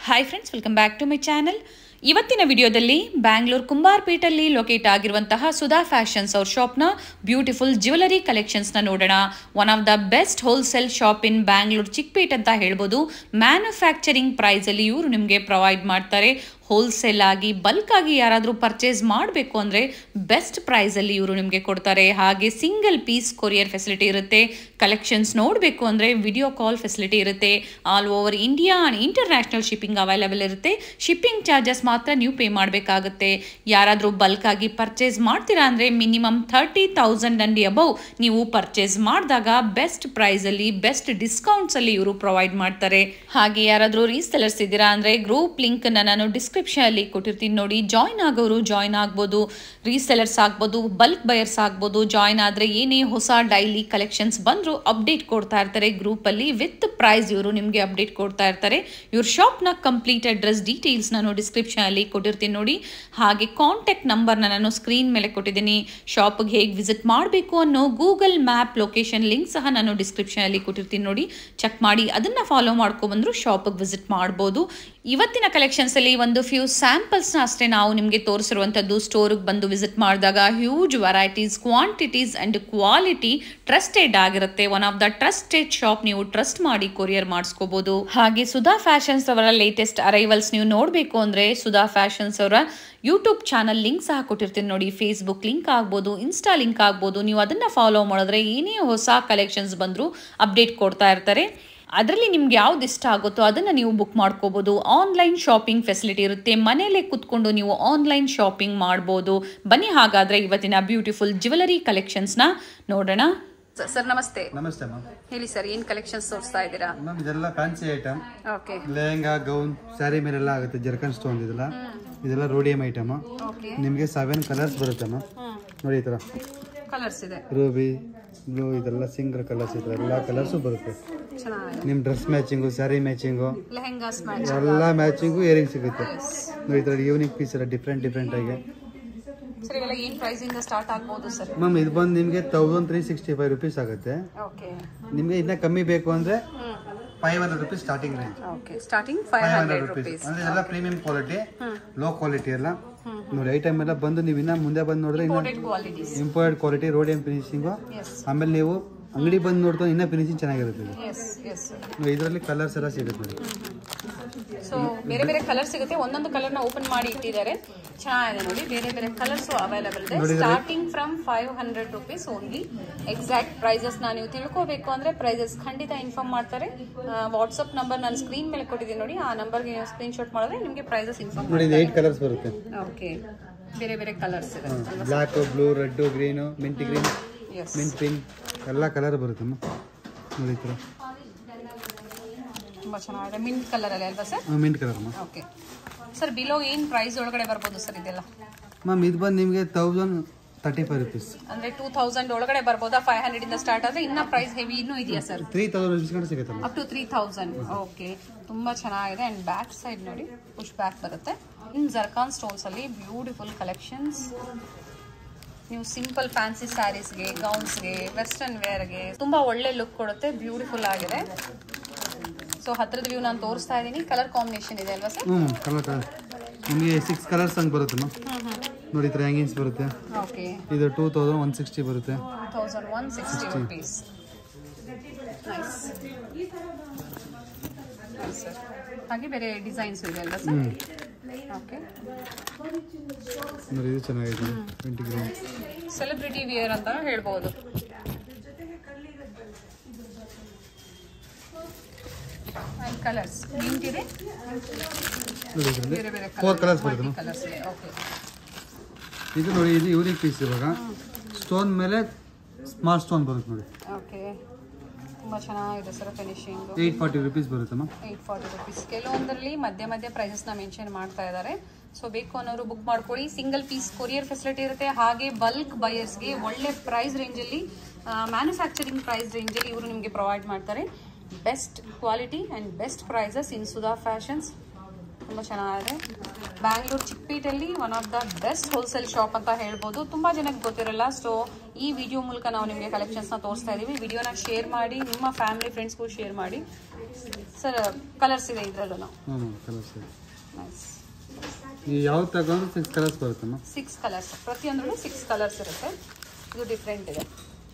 Hi friends welcome back to my channel ಇವತ್ತಿನ ವಿಡಿಯೋದಲ್ಲಿ Bangalore ಕುಂಬಾರ್ಪೇಟಲ್ಲಿ locate ಆಗಿರುವಂತಹ ಸುಧಾ ಫ್ಯಾಷನ್ಸ್ ಅವ್ರ ಶಾಪ್ನ ಬ್ಯೂಟಿಫುಲ್ ಜ್ಯುವೆಲರಿ ಕಲೆಕ್ಷನ್ಸ್ನ ನೋಡೋಣ one of the best wholesale shop in Bangalore Chickpet ಅಂತ ಹೇಳ್ಬೋದು ಮ್ಯಾನುಫ್ಯಾಕ್ಚರಿಂಗ್ ಪ್ರೈಸಲ್ಲಿ ಇವರು ನಿಮಗೆ ಪ್ರೊವೈಡ್ ಮಾಡ್ತಾರೆ ಹೋಲ್ಸೇಲ್ ಆಗಿ ಬಲ್ಕ್ ಆಗಿ ಯಾರಾದರೂ ಪರ್ಚೇಸ್ ಮಾಡಬೇಕು ಅಂದರೆ ಬೆಸ್ಟ್ ಪ್ರೈಸಲ್ಲಿ ಇವರು ನಿಮಗೆ ಕೊಡ್ತಾರೆ ಹಾಗೆ ಸಿಂಗಲ್ ಪೀಸ್ ಕೊರಿಯರ್ ಫೆಸಿಲಿಟಿ ಇರುತ್ತೆ ಕಲೆಕ್ಷನ್ಸ್ ನೋಡಬೇಕು ಅಂದರೆ ವಿಡಿಯೋ ಕಾಲ್ ಫೆಸಿಲಿಟಿ ಇರುತ್ತೆ all over India and international shipping available ಇರುತ್ತೆ ಶಿಪ್ಪಿಂಗ್ ಚಾರ್ಜಸ್ ಮಾತ್ರ ನೀವು ಪೇ ಮಾಡಬೇಕಾಗುತ್ತೆ ಯಾರಾದರೂ ಬಲ್ಕ್ ಆಗಿ ಪರ್ಚೇಸ್ ಮಾಡ್ತೀರಾ ಅಂದರೆ minimum thirty thousand and above ನೀವು ಪರ್ಚೇಸ್ ಮಾಡಿದಾಗ ಬೆಸ್ಟ್ ಪ್ರೈಸಲ್ಲಿ ಬೆಸ್ಟ್ ಡಿಸ್ಕೌಂಟ್ಸಲ್ಲಿ ಇವರು ಪ್ರೊವೈಡ್ ಮಾಡ್ತಾರೆ ಹಾಗೆ ಯಾರಾದರೂ ರೀಸೆಲರ್ಸ್ ಇದ್ದೀರಾ ಅಂದರೆ ಗ್ರೂಪ್ ಲಿಂಕನ್ನು ನಾನು ಡಿಸ್ಕ್ರಿಪ್ಷನ್ ಅಲ್ಲಿ ಕೊಟ್ಟಿರ್ತೀನಿ ನೋಡಿ ಜಾಯ್ನ್ ಆಗೋರು ಜಾಯ್ನ್ ಆಗ್ಬೋದು ರೀಸೆಲರ್ಸ್ ಆಗ್ಬೋದು ಬಲ್ಕ್ ಬಯರ್ಸ್ ಆಗ್ಬೋದು ಜಾಯ್ನ್ ಆದರೆ ಏನೇ ಹೊಸ ಡೈಲಿ ಕಲೆಕ್ಷನ್ಸ್ ಬಂದರೂ ಅಪ್ಡೇಟ್ ಕೊಡ್ತಾ ಇರ್ತಾರೆ ಗ್ರೂಪಲ್ಲಿ ವಿತ್ ಪ್ರೈಸ್ ಇವರು ನಿಮಗೆ ಅಪ್ಡೇಟ್ ಕೊಡ್ತಾ ಇರ್ತಾರೆ ಇವ್ರ ಶಾಪ್ನ ಕಂಪ್ಲೀಟ್ ಅಡ್ರೆಸ್ ಡೀಟೇಲ್ಸ್ ನಾನು ಡಿಸ್ಕ್ರಿಪ್ಷನ್ ಅಲ್ಲಿ ಕೊಟ್ಟಿರ್ತೀನಿ ನೋಡಿ ಹಾಗೆ ಕಾಂಟ್ಯಾಕ್ಟ್ ನಂಬರ್ನ ನಾನು ಸ್ಕ್ರೀನ್ ಮೇಲೆ ಕೊಟ್ಟಿದ್ದೀನಿ ಶಾಪ್ಗೆ ಹೇಗೆ ವಿಸಿಟ್ ಮಾಡಬೇಕು ಅನ್ನೋ ಗೂಗಲ್ ಮ್ಯಾಪ್ ಲೊಕೇಶನ್ ಲಿಂಕ್ ಸಹ ನಾನು ಡಿಸ್ಕ್ರಿಪ್ಷನ್ ಅಲ್ಲಿ ಕೊಟ್ಟಿರ್ತೀನಿ ನೋಡಿ ಚೆಕ್ ಮಾಡಿ ಅದನ್ನ ಫಾಲೋ ಮಾಡ್ಕೊಬಂದ್ರು ಶಾಪಿಗೆ ವಿಸಿಟ್ ಮಾಡ್ಬೋದು ಇವತ್ತಿನ ಕಲೆಕ್ಷನ್ಸ್ ಅಲ್ಲಿ ಒಂದು ಫ್ಯೂ ಸ್ಯಾಂಪಲ್ಸ್ನ ಅಷ್ಟೇ ನಾವು ನಿಮಗೆ ತೋರಿಸಿರುವಂಥದ್ದು ಸ್ಟೋರ್ಗೆ ಬಂದು ವಿಸಿಟ್ ಮಾಡಿದಾಗ huge varieties quantities and quality trusted ಆಗಿರುತ್ತೆ one of the trusted shop ನೀವು ಟ್ರಸ್ಟ್ ಮಾಡಿ ಕೊರಿಯರ್ ಮಾಡಿಸ್ಕೋಬಹುದು ಹಾಗೆ ಸುಧಾ ಫ್ಯಾಷನ್ಸ್ ಅವರ ಲೇಟೆಸ್ಟ್ ಅರೈವಲ್ಸ್ ನೀವು ನೋಡಬೇಕು ಅಂದರೆ ಸುಧಾ ಫ್ಯಾಷನ್ಸ್ ಅವರ ಯೂಟ್ಯೂಬ್ ಚಾನಲ್ ಲಿಂಕ್ ಸಹ ಕೊಟ್ಟಿರ್ತೀನಿ ನೋಡಿ ಫೇಸ್ಬುಕ್ ಲಿಂಕ್ ಆಗ್ಬೋದು ಇನ್ಸ್ಟಾ ಲಿಂಕ್ ಆಗ್ಬೋದು ನೀವು ಅದನ್ನು ಫಾಲೋ ಮಾಡಿದ್ರೆ ಏನೇ ಹೊಸ ಕಲೆಕ್ಷನ್ಸ್ ಬಂದರೂ ಅಪ್ಡೇಟ್ ಕೊಡ್ತಾ ಇರ್ತಾರೆ ಅದರಲ್ಲಿ ನಿಮ್ಗೆ ಯಾವ್ದು ಇಷ್ಟ ಆಗುತ್ತೋ ಅದನ್ನು ನೀವು ಬುಕ್ ಮಾಡ್ಕೋಬೋದು ಆನ್ಲೈನ್ ಶಾಪಿಂಗ್ ಫೆಸಿಲಿಟಿ ಇರುತ್ತೆ ಮನೆಯಲ್ಲೇ ಕುತ್ಕೊಂಡು ನೀವು ಆನ್ಲೈನ್ ಶಾಪಿಂಗ್ ಮಾಡ್ಬೋದು ಬನ್ನಿ ಹಾಗಾದರೆ ಇವತ್ತಿನ ಬ್ಯೂಟಿಫುಲ್ ಜ್ಯುವೆಲರಿ ಕಲೆಕ್ಷನ್ಸ್ನ ನೋಡೋಣ ಸರ್ ನಮಸ್ತೆ ನಮಸ್ತೆ ಮ್ಯಾಮ್ ಹೇಳಿ ಸರ್ ಏನು ಕಲೆಕ್ಷನ್ಸ್ ತೋರಿಸ್ತಾ ಇದ್ದೀರಾ ಮ್ಯಾಮ್ ಇದೆಲ್ಲ fancy item okay lehenga gown sari ಮೇಲೆಲ್ಲ ಆಗುತ್ತೆ ಜರ್ಕನ್ ಸ್ಟೋನ್ ಇದೆಲ್ಲ ಇದೆಲ್ಲ ರೋಡಿಯಂ ಐಟಮ್ ಓಕೆ ನಿಮಗೆ ಸೆವೆನ್ ಕಲರ್ಸ್ ಬರುತ್ತೆ ಮ್ಯಾಮ್ ನೋಡಿ ಈ ಥರ ಕಲರ್ಸ್ ಇದೆ ರೂಬಿ ಬ್ಲೂ ಇದೆಲ್ಲ ಸಿಂಗಲ್ ಕಲರ್ಸ್ ಇದೆ ಎಲ್ಲ ಕಲರ್ಸು ಬರುತ್ತೆ ಚೆನ್ನಾಗಿದೆ ನಿಮ್ಮ dress matching sari matching lehengas match ಎಲ್ಲ ಮ್ಯಾಚಿಂಗು ಇಯರಿಂಗ್ ಸಿಗುತ್ತೆ ನೋಡಿ ಈ ಥರ ಯೂನಿಕ್ ಪೀಸ್ ಎಲ್ಲ ಡಿಫ್ರೆಂಟ್ ಡಿಫ್ರೆಂಟ್ ಆಗಿ ಸರ್ ಇವೆಲ್ಲ ಏನು ಪ್ರೈಸಿಂದ ಸ್ಟಾರ್ಟ್ ಆಗ್ಬೋದು ಸರ್ ಮ್ಯಾಮ್ ಇದು ಬಂದು ನಿಮಗೆ thousand three sixty five rupees ಆಗುತ್ತೆ ಓಕೆ ನಿಮಗೆ ಇನ್ನೂ ಕಮ್ಮಿ ಬೇಕು ಅಂದರೆ five hundred rupees starting range okay starting five five hundred hundred rupees rupees ಅಂದ್ರೆ ಎಲ್ಲ ಪ್ರೀಮಿಯಂ ಕ್ವಾಲಿಟಿ ಲೋ ಕ್ವಾಲಿಟಿ ಎಲ್ಲ ನೋಡಿ ಐಟಮ್ ಎಲ್ಲ ಬಂದು ನೀವು ಇನ್ನ ಮುಂದೆ ಬಂದು ನೋಡಿದ್ರೆ ಇನ್ನು imported qualities imported quality rhodium finishing yes ಆಮೇಲೆ ನೀವು ಅಂಗಡಿ ಬಂದು ನೋಡ್ತಾ ಇನ್ನೂ ಫಿನಿಶಿಂಗ್ ಚೆನ್ನಾಗಿರುತ್ತೆ ಇದು. ಎಸ್ ಎಸ್ ನೋಡಿ ಇದರಲ್ಲಿ ಕಲರ್ಸ್ ಎಲ್ಲ ಸಿಗುತ್ತೆ ನೋಡಿ ಸೊ ಬೇರೆ ಬೇರೆ ಕಲರ್ ಸಿಗುತ್ತೆ ಒಂದೊಂದು ಕಲರ್ನ ಓಪನ್ ಮಾಡಿ ಇಟ್ಟಿದ್ದಾರೆ ಚೆನ್ನಾಗಿದೆ ನೋಡಿ ಬೇರೆ ಬೇರೆ ಕಲರ್ಸ್ ಅವೈಲೇಬಲ್ ಇದೆ starting from five hundred rupees only exact prices ನೀವು ತಿಳ್ಕೋಬೇಕು ಅಂದ್ರೆ ಪ್ರೈಸಸ್ ಖಂಡಿತ ಇನ್ಫಾರ್ಮ್ ಮಾಡ್ತಾರೆ ವಾಟ್ಸಪ್ ನಂಬರ್ ನಾನು ಸ್ಕ್ರೀನ್ ಮೇಲೆ ಕೊಟ್ಟಿದ್ದೀನಿ ನೋಡಿ ಆ ನಂಬರ್ಗೆ ನೀವು ಸ್ಕ್ರೀನ್ ಶಾಟ್ ಮಾಡಿದ್ರೆ ನಿಮಗೆ ಪ್ರೈಸಸ್ ಇನ್ಫಾರ್ಮ್ ನೋಡಿ ಇದು ಏಟ್ ಕಲರ್ಸ್ ಬರುತ್ತೆ ಓಕೆ ಬೇರೆ ಬೇರೆ ಕಲರ್ಸ್ ಇದೆ black blue red green mint green yes mint pink ಎಲ್ಲ ಕಲರ್ ಬರುತ್ತೆ ಅಮ್ಮ ನೋಡಿ ಈ ಥರ ತುಂಬಾ ಚೆನ್ನಾಗಿದೆ ಮಿಂಟ್ ಕಲರ್ ಅಲ್ಲಿ ಅಲ್ವಾ ಸರ್ ಮಿಂಟ್ ಕಲರ್ ಅಮ್ಮ ಓಕೆ ಸರ್ ಬಿಲೋ ಏನು ಪ್ರೈಸ್ ಒಳಗಡೆ ಬರ್ಬೋದು ಸರ್ ಇದೆಲ್ಲ ಮ್ಯಾಮ್ ಇದು ಬಂದು ನಿಮಗೆ ತೌಸಂಡ್ ತರ್ಟಿ ಫೈವ್ ರುಪೀಸ್ ಅಂದ್ರೆ ಟೂ ತೌಸಂಡ್ ಒಳಗಡೆ ಬರ್ಬೋದಾ ಫೈವ್ ಹಂಡ್ರೆಡ್ ಇಂದ ಸ್ಟಾರ್ಟ್ ಆದ್ರೆ ಇನ್ನ ಪ್ರೈಸ್ ಹೆವಿ ಇನ್ನೂ ಇದೆಯಾ ಸರ್ ತ್ರೀ ತೌಸಂಡ್ ರುಪೀಸ್ ಕಂಡು ಸಿಗುತ್ತೆ up to three thousand okay ತುಂಬಾ ಚೆನ್ನಾಗಿದೆ ಅಂಡ್ ಬ್ಯಾಕ್ ಸೈಡ್ ನೋಡಿ ಪುಷ್ ಬ್ಯಾಕ್ ಬರುತ್ತೆ ಇನ್ ಜರ್ಕಾನ್ ಸ್ಟೋನ್ಸ್ ಅಲ್ಲಿ ಬ್ಯೂಟಿಫುಲ್ ಕಲೆಕ್ಷನ್ಸ್ ನೀವು ಸಿಂಪಲ್ ಫ್ಯಾನ್ಸಿ ಸ್ಯಾರೀಸ್ಗೆ ಗೌನ್ಸ್ಗೆ ವೆಸ್ಟರ್ನ್ ವೇರ್ಗೆ ತುಂಬಾ ಒಳ್ಳೆ ಲುಕ್ ಕೊಡುತ್ತೆ ಬ್ಯೂಟಿಫುಲ್ ಆಗಿದೆ ಸೊ ಹತ್ರದ ವ್ಯೂ ನಾನು ತೋರಿಸ್ತಾ ಇದ್ದೀನಿ ಕಲರ್ ಕಾಂಬಿನೇಷನ್ ಇದೆ ಅಲ್ವಾ ಸರ್ ಹ್ಞೂ ಕಲರ್ ಕಲರ್ ನಿಮಗೆ ಸಿಕ್ಸ್ ಕಲರ್ಸ್ ಹಂಗೆ ಬರುತ್ತೆ ಮ್ಯಾಮ್ ನೋಡಿ ಈ ಥರ ಹ್ಯಾಂಗಿಂಗ್ಸ್ ಬರುತ್ತೆ ಓಕೆ ಇದು ಟೂ ತೌಸಂಡ್ ಒನ್ ಸಿಕ್ಸ್ಟಿ ಬರುತ್ತೆ thousand one sixty rupees nice sir ಹಾಗೆ ಬೇರೆ ಡಿಸೈನ್ಸ್ ಇದೆ ಅಲ್ವಾ ಸರ್ ಓಕೆ ನೋಡಿ ಇದು ಚೆನ್ನಾಗಿದೆ ಟ್ವೆಂಟಿ ಗ್ರಾಮ್ ಸೆಲೆಬ್ರಿಟಿ ವಿಯರ್ ಅಂತ ಹೇಳ್ಬೋದು ಆ್ಯಂಡ್ ಕಲರ್ಸ್ ಮಿಂಟ್ ಇದೆ ನೋಡಿ ಇದರಲ್ಲಿ ಬೇರೆ ಬೇರೆ ಫೋರ್ ಕಲರ್ಸ್ ಬರುತ್ತೆ ಮ್ಯಾಮ್ ಕಲರ್ಸ್ ಇದೆ ಓಕೆ ಇದು ನೋಡಿ ಇದು ಯೂನಿಕ್ ಪೀಸ್ ಇವಾಗ ಸ್ಟೋನ್ ಮೇಲೆ ಸ್ಮಾರ್ಟ್ ಸ್ಟೋನ್ ಬರುತ್ತೆ ನೋಡಿ ಓಕೆ ತುಂಬ ಚೆನ್ನಾಗಿದೆ sir finishing eight forty rupees ಬರುತ್ತೆ ಮ್ಯಾಮ್ ಏಯ್ಟ್ ಫಾರ್ಟಿ ರುಪೀಸ್ ಕೆಲವೊಂದರಲ್ಲಿ ಮಧ್ಯ ಮಧ್ಯ ಪ್ರೈಸಸ್ನ ಮೆನ್ಷನ್ ಮಾಡ್ತಾ ಇದ್ದಾರೆ ಸೊ ಬೇಕು ಅನ್ನೋರು ಬುಕ್ ಮಾಡ್ಕೊಳ್ಳಿ ಸಿಂಗಲ್ ಪೀಸ್ ಕೊರಿಯರ್ ಫೆಸಿಲಿಟಿ ಇರುತ್ತೆ ಹಾಗೆ ಬಲ್ಕ್ ಬಯರ್ಸ್ಗೆ ಒಳ್ಳೆ ಪ್ರೈಸ್ ರೇಂಜಲ್ಲಿ ಮ್ಯಾನುಫ್ಯಾಕ್ಚರಿಂಗ್ ಪ್ರೈಸ್ ರೇಂಜಲ್ಲಿ ಇವರು ನಿಮಗೆ ಪ್ರೊವೈಡ್ ಮಾಡ್ತಾರೆ best quality and best prices in Sudha fashions ತುಂಬ ಚೆನ್ನಾಗಿದೆ ಬ್ಯಾಂಗ್ಳೂರ್ ಚಿಕ್ಕಪೇಟೆಯಲ್ಲಿ one of the best wholesale shop ಅಂತ ಹೇಳ್ಬೋದು ತುಂಬ ಜನಕ್ಕೆ ಗೊತ್ತಿರಲ್ಲ ಸೊ ಈ ವಿಡಿಯೋ ಮೂಲಕ ನಾವು ನಿಮಗೆ ಕಲೆಕ್ಷನ್ಸ್ನ ತೋರಿಸ್ತಾ ಇದ್ದೀವಿ ವಿಡಿಯೋನ ಶೇರ್ ಮಾಡಿ ನಿಮ್ಮ ಫ್ಯಾಮಿಲಿ ಫ್ರೆಂಡ್ಸ್ಗೂ ಶೇರ್ ಮಾಡಿ ಸರ್ ಕಲರ್ಸ್ ಇದೆ ಇದರಲ್ಲೂ ಹಾಂ ಮ್ಯಾಮ್ ಕಲರ್ಸ್ ಇದೆ ನೈಸ್ ನೀವು ಯಾವ್ದು ತಗೊಂಡ್ರು ಸಿಕ್ಸ್ ಕಲರ್ಸ್ ಬರುತ್ತಮ್ಮ ಸಿಕ್ಸ್ ಕಲರ್ಸ್ ಪ್ರತಿಯೊಂದರಲ್ಲೂ ಸಿಕ್ಸ್ ಕಲರ್ಸ್ ಇರುತ್ತೆ ಇದು ಡಿಫ್ರೆಂಟ್ ಇದೆ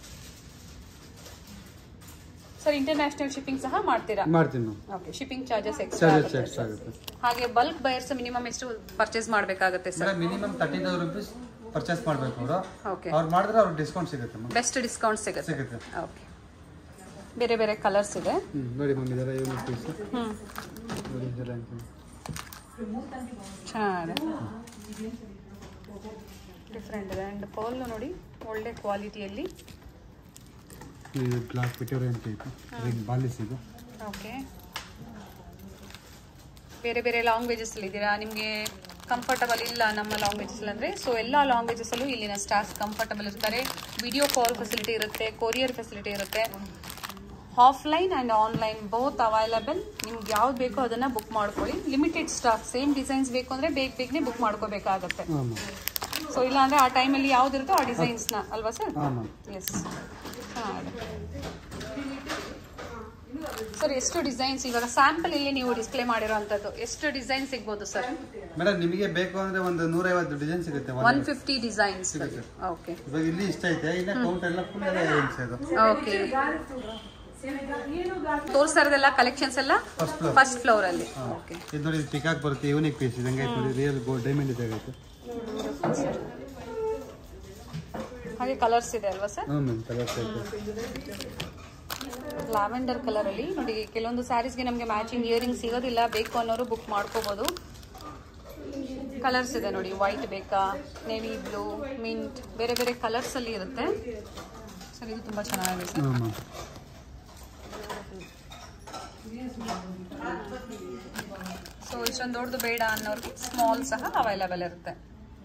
ಸರ್ ಇಂಟರ್ನ್ಯಾಷನಲ್ ಶಿಪ್ಪಿಂಗ್ ಸಹ ಮಾಡ್ತೀರಾ ಮಾಡ್ತೀನಿ ma'am okay shipping charges extra charges ಆಗುತ್ತೆ ಎಕ್ಸ್ಟ್ರಾ ಆಗುತ್ತೆ ಹಾಗೆ ಬಲ್ಕ್ ಬಯರ್ಸ್ ಮಿನಿಮಮ್ ಎಷ್ಟು ಪರ್ಚೇಸ್ ಮಾಡಬೇಕಾಗುತ್ತೆ sir madam minimum thirty thousand rupees purchase ಮಾಡಬೇಕು ಅವರು ಓಕೆ ಅವ್ರು ಮಾಡಿದ್ರೆ ಅವ್ರಿಗೆ ಡಿಸ್ಕೌಂಟ್ ಸಿಗುತ್ತೆ ಮ್ಯಾಮ್ ಬೆಸ್ಟ್ ಡಿಸ್ಕೌಂಟ್ ಸಿಗುತ್ತೆ ಸಿಗುತ್ತೆ ಓಕೆ ಬೇರೆ ಬೇರೆ ಕಲರ್ಸ್ ಇದೆ ಹ್ಞೂ ನೋಡಿ ಮ್ಯಾಮ್ ಇದೆಲ್ಲ ಯೂನಿಕ್ ಪೀಸ್ ಹ್ಞೂ ನೋಡಿ ಇದೆಲ್ಲ ಅಂತ ಚೆನ್ನಾಗಿದೆ ಡಿಫ್ರೆಂಟ್ ಇದೆ ಆ್ಯಂಡ್ ಪರ್ಲ್ ನೋಡಿ ಒಳ್ಳೆ ಕ್ವಾಲಿಟಿಯಲ್ಲಿ ಇದು ಬ್ಲಾಕ್ ಪಿಟೋರಿ ಅಂತ ಐತೆ ರಿಂಗ್ ಬಾಲಿಸ್ ಇದು ಓಕೆ ಬೇರೆ ಬೇರೆ ಲ್ಯಾಂಗ್ವೇಜಸ್ಸಲ್ಲಿ ಇದ್ದೀರಾ ನಿಮಗೆ ಕಂಫರ್ಟಬಲ್ ಇಲ್ಲ ನಮ್ಮ ಲ್ಯಾಂಗ್ವೇಜಸ್ ಅಂದರೆ ಸೊ ಎಲ್ಲ ಲ್ಯಾಂಗ್ವೇಜಸಲ್ಲೂ ಇಲ್ಲಿನ ಸ್ಟಾಫ್ ಕಂಫರ್ಟಬಲ್ ಇರ್ತಾರೆ ವಿಡಿಯೋ ಕಾಲ್ ಫೆಸಿಲಿಟಿ ಇರುತ್ತೆ ಕೊರಿಯರ್ ಫೆಸಿಲಿಟಿ ಇರುತ್ತೆ offline and online both available ನಿಮ್ಗೆ ಯಾವ್ದು ಬೇಕೋ ಅದನ್ನು ಬುಕ್ ಮಾಡ್ಕೊಳ್ಳಿ ಲಿಮಿಟೆಡ್ ಸ್ಟಾಕ್ ಸೇಮ್ ಡಿಸೈನ್ಸ್ ಬೇಕು ಅಂದರೆ ಬೇಗ ಬೇಗನೆ ಬುಕ್ ಮಾಡ್ಕೋಬೇಕಾಗತ್ತೆ ಹಾಂ ಮ್ಯಾಮ್ ಸೊ ಇಲ್ಲ ಅಂದರೆ ಆ ಟೈಮಲ್ಲಿ ಯಾವ್ದಿರುತ್ತೋ ಆ ಡಿಸೈನ್ಸ್ನ ಅಲ್ವಾ ಸರ್ ಹಾಂ ಮ್ಯಾಮ್ ಎಸ್ ಸರ್ ಎಷ್ಟು ಡಿಸೈನ್ಸ್ ಇವಾಗ ಸ್ಯಾಂಪಲ್ ಇಲ್ಲಿ ನೀವು ಡಿಸ್ಪ್ಲೇ ಮಾಡಿರೋ ಅಂಥದ್ದು ಎಷ್ಟು ಡಿಸೈನ್ ಸಿಗ್ಬೋದು ಸರ್ ಮೇಡಮ್ ನಿಮಗೆ ಬೇಕು ಅಂದ್ರೆ ಒಂದು ನೂರೈವತ್ತು ಡಿಸೈನ್ ಸಿಗುತ್ತೆ ಒನ್ ಒಂದು ಫಿಫ್ಟಿ ಡಿಸೈನ್ಸ್ ಸಿಗುತ್ತೆ. ಓಕೆ ಇವಾಗ ಇಲ್ಲಿ ಇಷ್ಟ ಐತೆ ಇನ್ನ ಕೌಂಟ್ ಎಲ್ಲ ಫುಲ್ ಎಲ್ಲ ಏನ್ಸ್ ಇದು ಓಕೆ ತೋರಿಸ್ತಾ ಇರೋದೆಲ್ಲ ಕಲೆಕ್ಷನ್ಸ್ ಎಲ್ಲ ಫಸ್ಟ್ ಫ್ಲೋರ್ ಫಸ್ಟ್ ಫ್ಲೋರ್ ಅಲ್ಲಿ ಓಕೆ ಇದು ನೋಡಿ ಪಿಕಾಕ್ ಬರುತ್ತೆ ಯೂನಿಕ್ ಪೀಸ್ ಇದು ಹಂಗೈತೆ ನೋಡಿ ರಿಯಲ್ ಗೋಲ್ಡ್ ಡೈಮಂಡ್ ಇದಾಗೈತೆ ಹಾಗೆ ಕಲರ್ಸ್ ಇದೆ ಅಲ್ವಾ ಸರ್ ಹ್ಞೂ ಮ್ಯಾಮ್ ಕಲರ್ಸ್ ಐತೆ ಲ್ಯಾವೆಂಡರ್ ಕಲರ್ ಅಲ್ಲಿ ನೋಡಿ ಕೆಲವೊಂದು ಸ್ಯಾರೀಸ್ಗೆ ನಮಗೆ ಮ್ಯಾಚಿಂಗ್ ಇಯರಿಂಗ್ ಸಿಗೋದಿಲ್ಲ ಬೇಕು ಅನ್ನೋರು ಬುಕ್ ಮಾಡ್ಕೋಬಹುದು ಕಲರ್ಸ್ ಇದೆ ನೋಡಿ ವೈಟ್ ಬೇಕಾ ನೇವಿ ಬ್ಲೂ ಮಿಂಟ್ ಬೇರೆ ಬೇರೆ ಕಲರ್ಸ್ ಅಲ್ಲಿ ಇರುತ್ತೆ ಸರ್ ಇದು ತುಂಬಾ ಚೆನ್ನಾಗಿದೆ ಸರ್ ಹ್ಞೂ ಮ್ಯಾಮ್ ಸೊ ಇಷ್ಟೊಂದು ದೊಡ್ಡದು ಬೇಡ ಅನ್ನೋರಿಗೆ ಸ್ಮಾಲ್ ಸಹ ಅವೈಲೇಬಲ್ ಇರುತ್ತೆ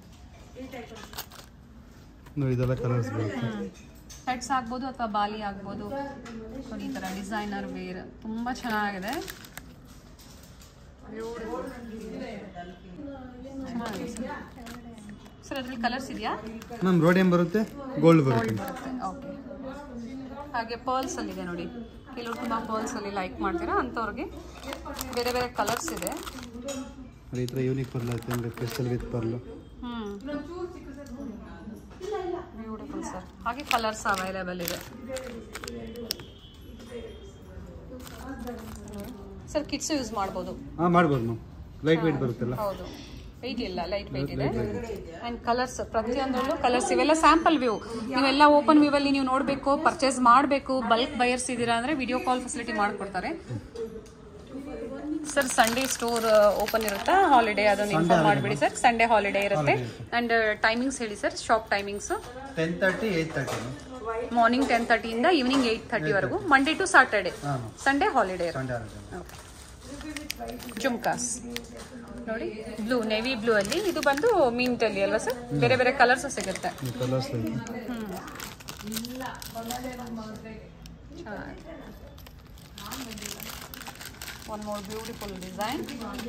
ನೋಡಿ ಇದೆಲ್ಲ ಕಲರ್ಸ್ ಬರುತ್ತೆ ಹೆಡ್ಸ್ ಆಗ್ಬೋದು ಅಥವಾ ಬಾಲಿ ಆಗ್ಬೋದು ನೋಡಿ ಈ ಥರ ಡಿಸೈನರ್ ವೇರ್ ತುಂಬ ಚೆನ್ನಾಗಿದೆ ಸರ್ ಅದ್ರಲ್ಲಿ ಕಲರ್ಸ್ ಇದೆಯಾ ಮ್ಯಾಮ್ ರೋಡಿಯಂ ಬರುತ್ತೆ ಗೋಲ್ಡ್ ಬರುತ್ತೆ ಬರುತ್ತೆ ಓಕೆ ಹಾಗೆ ಪರ್ಲ್ಸ್ ಅಲ್ಲಿ ಇದೆ ನೋಡಿ ಕೆಲವರು ತುಂಬ ಪರ್ಲ್ಸ್ ಅಲ್ಲಿ ಲೈಕ್ ಮಾಡ್ತೀರಾ ಅಂಥವ್ರಿಗೆ ಬೇರೆ ಬೇರೆ ಕಲರ್ಸ್ ಇದೆ ನೋಡಿ ಈ ಥರ ಯೂನಿಕ್ ಪರ್ಲ್ ಐತೆ ಅಂದರೆ crystal with pearl hmm beautiful sir ಹಾಗೆ ಕಲರ್ಸ್ ಅವೈಲೇಬಲ್ ಇದೆ ಸರ್ ಕಿಡ್ಸ್ ಯೂಸ್ ಮಾಡ್ಬೋದು ಹಾಂ ಮಾಡ್ಬೋದು ಮ್ಯಾಮ್ ಲೈಟ್ ವೆಯ್ಟ್ ಬರುತ್ತಲ್ಲ ಹೌದು ವೆಯ್ಟ್ ಇಲ್ಲ ಲೈಟ್ ವೆಯ್ಟ್ ಇದೆ ಆ್ಯಂಡ್ ಕಲರ್ಸ್ ಪ್ರತಿಯೊಂದರಲ್ಲೂ ಕಲರ್ಸ್ ಇವೆಲ್ಲ ಸ್ಯಾಂಪಲ್ ವ್ಯೂ ನೀವೆಲ್ಲ ಓಪನ್ ವ್ಯೂ ಅಲ್ಲಿ ನೀವು ನೋಡಬೇಕು ಪರ್ಚೇಸ್ ಮಾಡಬೇಕು ಬಲ್ಕ್ ಬಯರ್ಸ್ ಇದ್ದೀರಾ ಅಂದರೆ ವಿಡಿಯೋ ಕಾಲ್ ಫೆಸಿಲಿಟಿ ಮಾಡಿಕೊಡ್ತಾರೆ ಸರ್ ಸಂಡೇ ಸ್ಟೋರ್ ಓಪನ್ ಇರುತ್ತಾ ಹಾಲಿಡೇ ಅದನ್ನು ಇನ್ಫಾರ್ಮ್ ಮಾಡಿಬಿಡಿ ಸರ್ ಸಂಡೇ ಹಾಲಿಡೇ ಇರುತ್ತೆ ಆ್ಯಂಡ್ ಟೈಮಿಂಗ್ಸ್ ಹೇಳಿ sir shop timings ten thirty eight thirty morning ten ತರ್ಟಿಯಿಂದ ಈವ್ನಿಂಗ್ ಏಯ್ಟ್ ತರ್ಟಿವರೆಗೂ ಮಂಡೇ ಟು ಸಾಟರ್ಡೆ ಹಾಂ ಸಂಡೇ ಹಾಲಿಡೇ ಇರುತ್ತೆ ಸಂಡೇ ಆಗುತ್ತೆ ಜುಮ್ಕಾಸ್ ನೋಡಿ ಬ್ಲೂ ನೆವಿ ಬ್ಲೂ ಅಲ್ಲಿ ಇದು ಬಂದು ಮಿಂಟ್ ಅಲ್ಲಿ ಅಲ್ವಾ ಸರ್ ಬೇರೆ ಬೇರೆ ಕಲರ್ಸ್ ಸಿಗುತ್ತೆ ಈ ಕಲರ್ಸ್ ಐತೆ one more beautiful design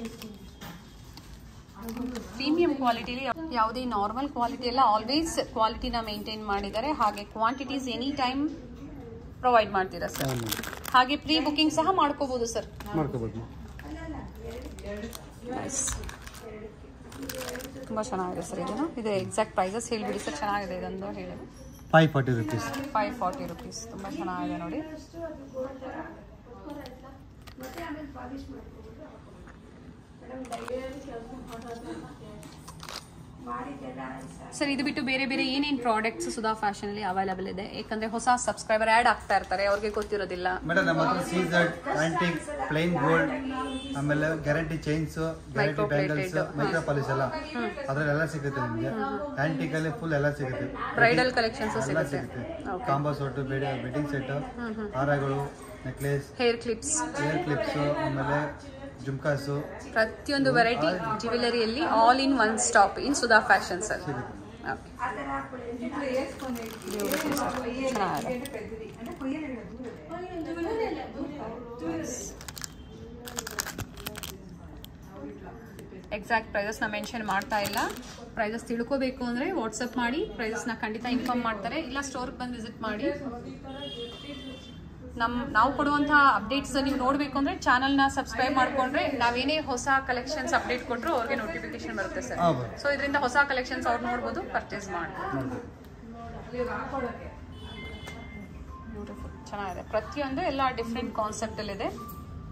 premium ಕ್ವಾಲಿಟಿಲಿ ಯಾವುದೇ ನಾರ್ಮಲ್ ಕ್ವಾಲಿಟಿ ಎಲ್ಲ ಆಲ್ವೇಸ್ ಕ್ವಾಲಿಟಿನ ಮೇಂಟೈನ್ ಮಾಡಿದ್ದಾರೆ ಹಾಗೆ ಕ್ವಾಂಟಿಟೀಸ್ ಎನಿ ಟೈಮ್ ಪ್ರೊವೈಡ್ ಮಾಡ್ತೀರಾ ಸರ್ ಹಾಂ ಮ್ಯಾಮ್ ಹಾಗೆ ಪ್ರೀ ಬುಕಿಂಗ್ ಸಹ ಮಾಡ್ಕೋಬಹುದು ಸರ್ ಮಾಡ್ಕೋಬೋದು ನೈಸ್ ತುಂಬ ಚೆನ್ನಾಗಿದೆ ಸರ್ ಇದನ್ನು ಇದು ಎಕ್ಸಾಕ್ಟ್ ಪ್ರೈಸಸ್ ಹೇಳಿಬಿಡಿ ಸರ್ ಚೆನ್ನಾಗಿದೆ ಇದೊಂದು ಹೇಳಿ five forty rupees five forty rupees ತುಂಬ ಚೆನ್ನಾಗಿದೆ ನೋಡಿ ಸರ್ ಇದು ಬಿಟ್ಟು ಬೇರೆ ಬೇರೆ ಏನೇನು ಪ್ರಾಡಕ್ಟ್ಸ್ ಸುಧಾ ಫ್ಯಾಷನ್ ಅಲ್ಲಿ ಅವೈಲೇಬಲ್ ಇದೆ ಯಾಕಂದ್ರೆ ಹೊಸ ಸಬ್ಸ್ಕ್ರೈಬರ್ ಆ್ಯಡ್ ಆಗ್ತಾ ಇರ್ತಾರೆ ಅವ್ರಿಗೆ ಗೊತ್ತಿರೋದಿಲ್ಲ ಮೇಡಮ್ ನಮ್ಮ ಹತ್ರ ಸೀಸರ್ಡ್ ಆಂಟಿಕ್ ಪ್ಲೈನ್ ಗೋಲ್ಡ್ ಆಮೇಲೆ guarantee chains guarantee bangles micro polish ಎಲ್ಲ ಅದ್ರಲ್ಲೆಲ್ಲ ಸಿಗುತ್ತೆ ನಿಮಗೆ ಆಂಟಿಕ್ ಅಲ್ಲಿ ಫುಲ್ ಎಲ್ಲ ಸಿಗುತ್ತೆ ಬ್ರೈಡಲ್ ಕಲೆಕ್ಷನ್ಸ್ ಎಲ್ಲ ಸಿಗುತ್ತೆ ಸಿಗುತ್ತೆ ಕಾಂಬೋ ಸೋಟು ಬೆಡ್ಡಿಂಗ್ ಸೆಟ್ ಹಾರಗಳು necklace hair clips ear clips ಆಮೇಲೆ ಜುಮ್ಕಾಸು ಪ್ರತಿಯೊಂದು ವೆರೈಟಿ ಜ್ಯುವೆಲರಿಯಲ್ಲಿ all in one stop in Sudha fashion sir ಸಿಗುತ್ತೆ ಎಕ್ಸಾಕ್ಟ್ ಪ್ರೈಸಸ್ನ ಮೆನ್ಷನ್ ಮಾಡ್ತಾ ಇಲ್ಲ ಪ್ರೈಸಸ್ ತಿಳ್ಕೋಬೇಕು ಅಂದರೆ ವಾಟ್ಸಪ್ ಮಾಡಿ ಪ್ರೈಸಸ್ನ ಖಂಡಿತ ಇನ್ಫಾರ್ಮ್ ಮಾಡ್ತಾರೆ ಇಲ್ಲ ಸ್ಟೋರ್ಗೆ ಬಂದು ವಿಸಿಟ್ ಮಾಡಿ ನಮ್ ನಾವು ಕೊಡುವಂತಹ ಅಪ್ಡೇಟ್ಸ್ ನೀವು ನೋಡಬೇಕು ಅಂದ್ರೆ ಚಾನಲ್ನ ಸಬ್ಸ್ಕ್ರೈಬ್ ಮಾಡ್ಕೊಂಡ್ರೆ ನಾವೇನೇ ಹೊಸ ಕಲೆಕ್ಷನ್ಸ್ ಅಪ್ಡೇಟ್ ಕೊಟ್ಟರು ಅವ್ರಿಗೆ ನೋಟಿಫಿಕೇಶನ್ ಬರುತ್ತೆ ಸರ್ ಹಾಂ ಬರುತ್ತೆ ಸೊ ಇದರಿಂದ ಹೊಸ ಕಲೆಕ್ಷನ್ಸ್ ಅವ್ರು ನೋಡ್ಬೋದು ಪರ್ಚೇಸ್ ಮಾಡ್ಬೋದು ನೋಡ್ಬೋದು ಬ್ಯೂಟಿಫುಲ್ ಚೆನ್ನಾಗಿದೆ ಪ್ರತಿಯೊಂದು ಎಲ್ಲ ಡಿಫ್ರೆಂಟ್ ಕಾನ್ಸೆಪ್ಟ್ ಅಲ್ಲಿ ಇದೆ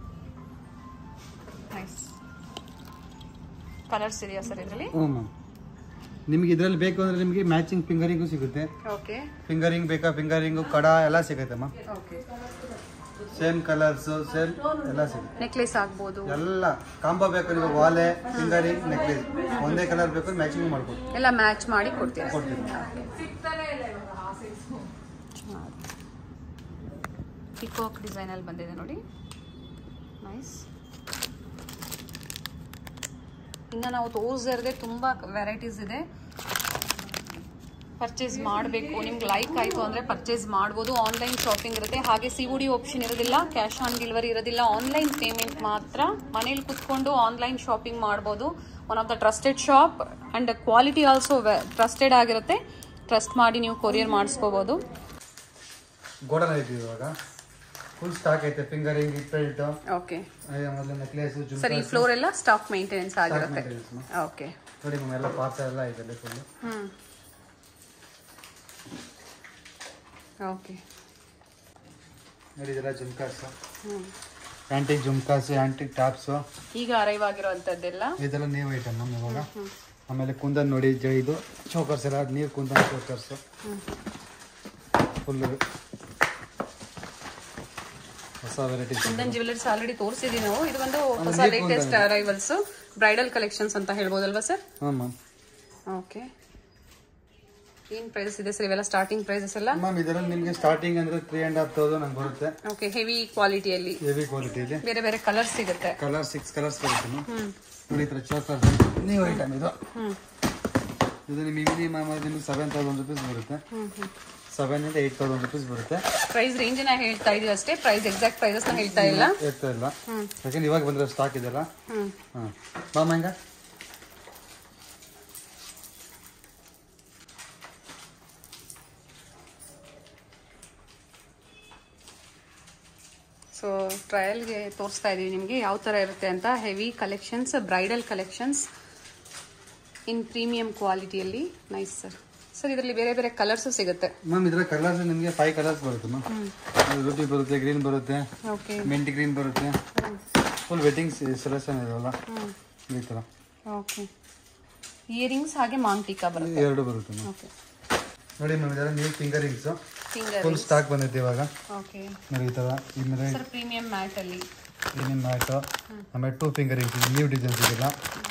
ನೈಸ್ ಕಲರ್ಸ್ ಇದೆಯಾ ಸರ್ ಇದರಲ್ಲಿ ಹ್ಞೂ ಮ್ಯಾಮ್ ನಿಮ್ಗೆ ಇದರಲ್ಲಿ ಬೇಕು ಅಂದರೆ ನಿಮಗೆ ಮ್ಯಾಚಿಂಗ್ ಫಿಂಗರಿಂಗು ಸಿಗುತ್ತೆ ಓಕೆ ಫಿಂಗರಿಂಗ್ ಬೇಕಾ ಫಿಂಗರಿಂಗು ಕಡ ಎಲ್ಲ ಸಿಗುತ್ತೆ ma'am okay same colours same ಎಲ್ಲ ಸಿಗುತ್ತೆ ನೆಕ್ಲೆಸ್ ಆಗ್ಬೋದು ಎಲ್ಲ ಕಾಂಬೋ ಬೇಕು ನಿಮಗೆ ವಾಲೆ ಫಿಂಗರಿಂಗ್ ನೆಕ್ಲೆಸ್ ಒಂದೇ ಕಲರ್ ಬೇಕು ಮ್ಯಾಚಿಂಗ್ ಮಾಡ್ಕೊಡ್ತೀವಿ ಎಲ್ಲ ಮ್ಯಾಚ್ ಮಾಡಿ ಕೊಡ್ತೀರಾ ಕೊಡ್ತೀವಿ ಪಿಕಾಕ್ ಡಿಸೈನ್ ಅಲ್ಲಿ ಬಂದಿದೆ ನೋಡಿ ನೈಸ್ ಇನ್ನು ನಾವು ತೋರಿಸಿದ್ರೆ ತುಂಬ ವೆರೈಟೀಸ್ ಇದೆ ಪರ್ಚೇಸ್ ಮಾಡಬೇಕು ನಿಮ್ಗೆ ಲೈಕ್ ಆಯಿತು ಅಂದರೆ ಪರ್ಚೇಸ್ ಮಾಡ್ಬೋದು ಆನ್ಲೈನ್ ಶಾಪಿಂಗ್ ಇರುತ್ತೆ ಹಾಗೆ ಸಿ ಡಿ ಆಪ್ಷನ್ ಇರೋದಿಲ್ಲ ಕ್ಯಾಶ್ ಆನ್ ಡೆಲಿವರಿ ಇರೋದಿಲ್ಲ ಆನ್ಲೈನ್ ಪೇಮೆಂಟ್ ಮಾತ್ರ ಮನೇಲಿ ಕುತ್ಕೊಂಡು ಆನ್ಲೈನ್ ಶಾಪಿಂಗ್ ಮಾಡ್ಬೋದು one of the trusted shop and quality also trusted ಆಗಿರುತ್ತೆ ಟ್ರಸ್ಟ್ ಮಾಡಿ ನೀವು ಕೊರಿಯರ್ ಮಾಡಿಸ್ಕೋಬೋದು ಗೋಡನ್ ಐತಿ ಇವಾಗ ಫುಲ್ ಸ್ಟಾಕ್ ಐತೆ ಫಿಂಗರಿಂಗ್ ಬೆಲ್ಟ್ ಓಕೆ ಆಮೇಲೆ ನೆಕ್ಲೆಸ್ ಸರ್ ಈ ಫ್ಲೋರ್ ಎಲ್ಲ ಸ್ಟಾಕ್ ಮೇಂಟೆನೆನ್ಸ್ ಆಗಿರುತ್ತೆ ಓಕೆ ನೋಡಿ ಮ್ಯಾಮ್ ಎಲ್ಲ ಪಾರ್ಟ್ಸ್ ಎಲ್ಲ ಐತೆ ಫುಲ್ ಹ್ಞೂ ಓಕೆ ನೋಡಿ ಇದೆಲ್ಲ ಜುಮ್ಕಾಸ್ ಹ್ಞೂ ಆಂಟಿಕ್ ಜುಮ್ಕಾಸ್ ಆಂಟಿಕ್ ಟಾಪ್ಸ್ ಈಗ ಅರೈವ್ ಆಗಿರೋವಂಥದ್ದೆಲ್ಲ ಇದೆಲ್ಲ ನ್ಯೂ ಐಟಮ್ ನಮ್ಮ ಇವಾಗ ಆಮೇಲೆ ಕುಂದನ್ ನೋಡಿ ಜ ಇದು ಚೋಕರ್ಸ್ ಎಲ್ಲ ನೀರು ಕುಂದನ್ ಚೋಕರ್ಸ್ ಫುಲ್ ಹೊಸ ವೆರೈಟೀಸ್ ಕುಂದನ್ ಜ್ಯುವೆಲರ್ಸ್ ಆಲ್ರೆಡಿ ತೋರಿಸಿದೀವಿ ನಾವು ಇದು ಒಂದು ಹೊಸ deep latest arrivals bridal collections ಅಂತ ಹೇಳ್ಬೋದಲ್ವಾ ಸರ್ ಹಾಂ ಮ್ಯಾಮ್ ಓಕೆ ಏನ್ ಪ್ರೈಸಸ್ ಇದೆ ಸರ್ ಇವೆಲ್ಲ ಸ್ಟಾರ್ಟಿಂಗ್ ಪ್ರೈಸಸ್ ಎಲ್ಲ ಮ್ಯಾಮ್ ಇದರಲ್ಲಿ ನಿಮಗೆ ಸ್ಟಾರ್ಟಿಂಗ್ ಅಂದ್ರೆ ತ್ರೀ ಆ್ಯಂಡ್ ಹಾಫ್ ತೌಸಂಡ್ ಹಂಗೆ ಬರುತ್ತೆ ಓಕೆ ಹೆವಿ ಕ್ವಾಲಿಟಿಯಲ್ಲಿ ಹೆವಿ ಕ್ವಾಲಿಟಿ ಇದೆ ಬೇರೆ ಬೇರೆ ಕಲರ್ಸ್ ಸಿಗುತ್ತೆ ಕಲರ್ ಸಿಕ್ಸ್ ಕಲರ್ಸ್ ಬರುತ್ತೆ ಮ್ಯಾಮ್ ಹ್ಮ್ ನೋಡಿ ಈ ಥರ ಚೋಕರ್ಸ್ ನ್ಯೂ ಐಟಮ್ ಇದು ಹ್ಮ್ ಇದು ನಿಮಗೆ ಮಿನಿಮಮ್ ನಿಮಗೆ ಸೆವೆನ್ ತೌಸಂಡ್ ರುಪೀಸ್ ಬರುತ್ತೆ ಹ್ಮ್ ಹ್ಮ್ ಸೆವೆನ್ ಇಂದ ಏಯ್ಟ್ ತೌಸಂಡ್ ರುಪೀಸ್ ಬರುತ್ತೆ ಪ್ರೈಸ್ ರೇಂಜ್ ನ ಹೇಳ್ತಾ ಇದೀವಿ ಅಷ್ಟೇ ಪ್ರೈಸ್ ಎಕ್ಸಾಕ್ಟ್ ಪ್ರೈಸಸ್ ನ ಹೇಳ್ತಾ ಇಲ್ಲ ಇರ್ತಾ ಇಲ್ಲ ಹ್ಮ್ ಯಾಕಂದ್ರೆ ಇವಾಗ ಬಂದಿರೋ ಸ್ಟಾಕ್ ಇದೆಲ್ಲ ಹ್ಮ್ ಹಾಂ ಮ್ಯಾಮ್ ಹೆಂಗ ಸೊ ಟ್ರಯಲ್ಗೆ ತೋರಿಸ್ತಾ ಇದೀವಿ ನಿಮಗೆ ಯಾವ ಥರ ಇರುತ್ತೆ ಅಂತ heavy collections bridal collections in premium ಕ್ವಾಲಿಟಿಯಲ್ಲಿ ನೈಸ್ ಸರ್ ಸರ್ ಇದರಲ್ಲಿ ಬೇರೆ ಬೇರೆ ಕಲರ್ಸು ಸಿಗುತ್ತೆ ಮ್ಯಾಮ್ ಇದರ ಕಲರ್ಸ್ ನಿಮಗೆ ಫೈವ್ ಕಲರ್ಸ್ ಬರುತ್ತೆ ಮ್ಯಾಮ್ ರೂಟಿ ಬರುತ್ತೆ ಗ್ರೀನ್ ಬರುತ್ತೆ ಓಕೆ ಮೆಂಟಿ ಗ್ರೀನ್ ಬರುತ್ತೆ ಫುಲ್ ವೆಡ್ಡಿಂಗ್ ಸೆಲೆಕ್ಷನ್ ಇರೋಲ್ಲ ಈ ಥರ ಓಕೆ ಇಯರಿಂಗ್ಸ್ ಹಾಗೆ ಮಾಂಗ್ ಟೀಕಾ ಬರುತ್ತೆ ಎರಡು ಬರುತ್ತೆ ಮ್ಯಾಮ್ ಓಕೆ ನೋಡಿ ಮ್ಯಾಮ್ ಇದೆಲ್ಲ new finger rings finger full stock ಬಂದೈತೆ ಇವಾಗ ಓಕೆ ನೋಡಿ ಈ ಥರ ಆಮೇಲೆ ಸರ್ ಪ್ರೀಮಿಯಂ ಮ್ಯಾಟ್ ಅಲ್ಲಿ ಏನೇನು ಮ್ಯಾಟು ಆಮೇಲೆ ಟೂ ಫಿಂಗರಿಂಗ್ಸ್ ನ್ಯೂ ಡಿಸೈನ್ಸ್ ಇದೆಲ್ಲ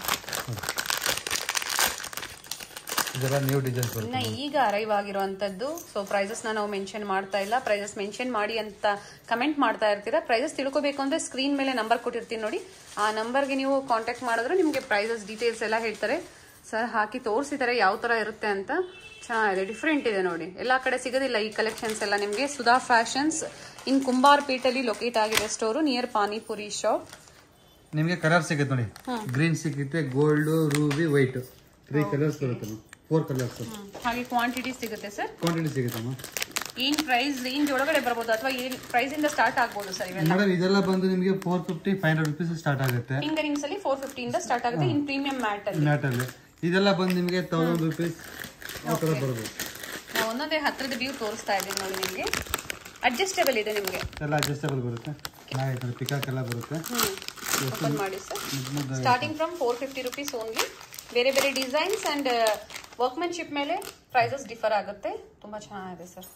ಇದೆಲ್ಲ ನ್ಯೂ ಡಿಸೈನ್ಸ್ ಬರುತ್ತೆ ಇನ್ನ ಈಗ ಅರೈವ್ ಆಗಿರುವಂತದ್ದು ಸೊ ಪ್ರೈಸಸ್ ನಾವು ಮೆನ್ಷನ್ ಮಾಡ್ತಾ ಇಲ್ಲ ಪ್ರೈಸಸ್ ಮೆನ್ಷನ್ ಮಾಡಿ ಅಂತ ಕಮೆಂಟ್ ಮಾಡ್ತಾ ಇರ್ತೀರಾ ಪ್ರೈಸಸ್ ತಿಳ್ಕೊಬೇಕು ಅಂದ್ರೆ ಸ್ಕ್ರೀನ್ ಮೇಲೆ ನಂಬರ್ ಕೊಟ್ಟಿರ್ತೀನಿ ನೋಡಿ ಆ ನಂಬರ್ಗೆ ನೀವು ಕಾಂಟ್ಯಾಕ್ಟ್ ಮಾಡಿದ್ರೆ ನಿಮಗೆ ಪ್ರೈಸಸ್ ಡೀಟೇಲ್ಸ್ ಎಲ್ಲ ಹೇಳ್ತಾರೆ ಸರ್ ಹಾಕಿ ತೋರಿಸಿದ್ದಾರೆ ಯಾವ ತರ ಇರುತ್ತೆ ಅಂತ ಚೆನ್ನಾಗಿದೆ ಡಿಫ್ರೆಂಟ್ ಇದೆ ನೋಡಿ ಎಲ್ಲಾ ಕಡೆ ಸಿಗೋದಿಲ್ಲ ಈ ಕಲೆಕ್ಷನ್ಸ್ ಎಲ್ಲ ನಿಮಗೆ ಸುಧಾ ಫ್ಯಾಷನ್ಸ್ ಇನ್ ಕುಂಬಾರ್ಪೇಟಲ್ಲಿ ಲೊಕೇಟ್ ಆಗಿದೆ ಸ್ಟೋರು ನಿಯರ್ ಪಾನಿಪುರಿ ಶಾಪ್ ನಿಮಗೆ ಕಲರ್ ಸಿಗುತ್ತೆ ನೋಡಿ ಗ್ರೀನ್ ಸಿಗುತ್ತೆ gold ruby white three colours ಬರುತ್ತೆ ಫೋರ್ ಕಲರ್ಸ್ ಹಾಗೆ ಕ್ವಾಂಟಿಟಿ ಸಿಗುತ್ತೆ ಸರ್ ಕ್ವಾಂಟಿಟಿ ಸಿಗುತ್ತೆ ಮ್ಯಾಮ್ ಏನ್ ಪ್ರೈಸ್ ರೇಂಜ್ ಒಳಗಡೆ ಬರ್ಬೋದು ಅಥವಾ ಏನ್ ಪ್ರೈಸ್ ಇಂದ ಸ್ಟಾರ್ಟ್ ಆಗ್ಬೋದು ಸರ್ ಇವೆಲ್ಲ ಮೇಡಮ್ ಇದೆಲ್ಲ ಬಂದು ನಿಮಗೆ four fifty five hundred rupees start ಆಗುತ್ತೆ ಫಿಂಗರಿಂಗ್ಸ್ ಅಲ್ಲಿ ಫೋರ್ ಫಿಫ್ಟಿ ಇಂದ ಸ್ಟಾರ್ಟ್ ಆಗುತ್ತೆ ಇನ್ ಪ್ರೀಮಿಯಂ ಮ್ಯಾಟ್ ಅಲ್ಲಿ ಮ್ಯಾಟಲ್ಲಿ ಇದೆಲ್ಲ ಬಂದು ನಿಮಗೆ ತೌಸಂಡ್ ರುಪೀಸ್ ಆ ಥರ ಬರ್ಬೋದು ನಾವು ಒಂದೊಂದೇ ಹತ್ರದ ವ್ಯೂ ತೋರಿಸ್ತಾ ಇದ್ದೀನಿ ನೋಡಿ ನಿಮಗೆ ಅಡ್ಜಸ್ಟೇಬಲ್ ಇದೆ ನಿಮಗೆ ಎಲ್ಲ ಅಡ್ಜಸ್ಟೇಬಲ್ ಬರುತ್ತೆ ಚೆನ್ನಾಗೈತೆ ಪಿಕಾಕ್ ಎಲ್ಲ ಬರುತ್ತೆ ಓಪನ್ ಮಾಡಿ ಸರ್ ಮುದ್ದು ಮುದ್ದು starting from four fifty rupees only ಬೇರೆ ಬೇರೆ ಡಿಸೈನ್ಸ್ ಅಂಡ್ ವರ್ಕ್ಮೆನ್ಶಿಪ್ ಮೇಲೆ ಪ್ರೈಸಸ್ ಡಿಫರ್ ಆಗುತ್ತೆ ತುಂಬಾ ಚೆನ್ನಾಗಿದೆ ಸರ್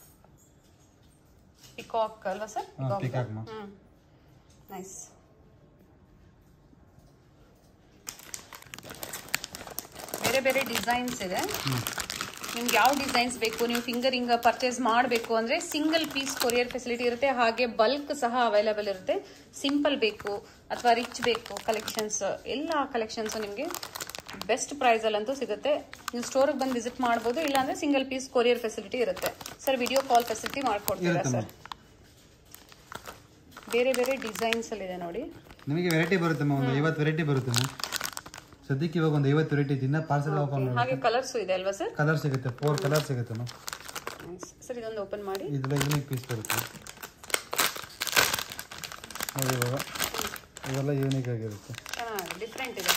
ಪಿಕಾಕ್ ಅಲ್ವಾ ಸರ್ ಹಾ, peacock ಮಾ. ಹ್ಮ್ ನೈಸ್ ಬೇರೆ ಬೇರೆ ಡಿಸೈನ್ಸ್ ಇದೆ ನಿಮ್ಗೆ ಯಾವ ಡಿಸೈನ್ಸ್ ಬೇಕು ನೀವು ಫಿಂಗರಿಂಗ್ ಪರ್ಚೇಸ್ ಮಾಡಬೇಕು ಅಂದ್ರೆ ಸಿಂಗಲ್ ಪೀಸ್ ಕೊರಿಯರ್ ಫೆಸಿಲಿಟಿ ಇರುತ್ತೆ ಹಾಗೆ ಬಲ್ಕ್ ಸಹ ಅವೈಲೇಬಲ್ ಇರುತ್ತೆ ಸಿಂಪಲ್ ಬೇಕು ಅಥವಾ ರಿಚ್ ಬೇಕು ಕಲೆಕ್ಷನ್ಸ್ ಎಲ್ಲ ಕಲೆಕ್ಷನ್ಸ್ ನಿಮಗೆ ಬೆಸ್ಟ್ ಪ್ರೈಸ್ ಅಲ್ಲಂತೂ ಸಿಗುತ್ತೆ ನೀವು ಸ್ಟೋರ್ಗೆ ಬಂದು ವಿಸಿಟ್ ಮಾಡ್ಬೋದು ಇಲ್ಲಾಂದ್ರೆ ಸಿಂಗಲ್ ಪೀಸ್ ಕೊರಿಯರ್ ಫೆಸಿಲಿಟಿ ಇರುತ್ತೆ ಸರ್ ವಿಡಿಯೋ ಕಾಲ್ ಫೆಸಿಲಿಟಿ ಮಾಡ್ಕೊಡ್ತೀರಾ ಇರುತ್ತೆ ಸರ್ ಬೇರೆ ಬೇರೆ ಡಿಸೈನ್ಸ್ ಅಲ್ಲಿ ಇದೆ ನೋಡಿ ನಿಮಗೆ ವೆರೈಟಿ ಬರುತ್ತೆ ಮ್ಯಾಮ್ ಒಂದು ಐವತ್ತು ವೆರೈಟಿ ಬರುತ್ತೆ ಮ್ಯಾಮ್ ಸದ್ಯಕ್ಕೆ ಇವಾಗ ಒಂದು ಐವತ್ತು ವೆರೈಟಿ ದಿನ ಪಾರ್ಸಲ್ ಓಪನ್ ಮಾಡಿ ಹಾಗೆ ಕಲರ್ಸ್ ಇದೆ ಅಲ್ವಾ ಸರ್ ಕಲರ್ ಸಿಗುತ್ತೆ ಫೋರ್ ಕಲರ್ ಸಿಗುತ್ತೆ ಮ್ಯಾಮ್ ಸರ್ ಇದೊಂದು ಓಪನ್ ಮಾಡಿ ಇದೆಲ್ಲ ಈವ್ನಿಂಗ್ ಪೀಸ್ ಬರುತ್ತೆ ನೋಡಿ ಇವಾಗ ಇವೆಲ್ಲ ಯೂನಿಕ್ ಆಗಿರುತ್ತೆ ಚೆನ್ನಾಗಿ ಡಿಫ್ರೆಂಟ್ ಇದೆ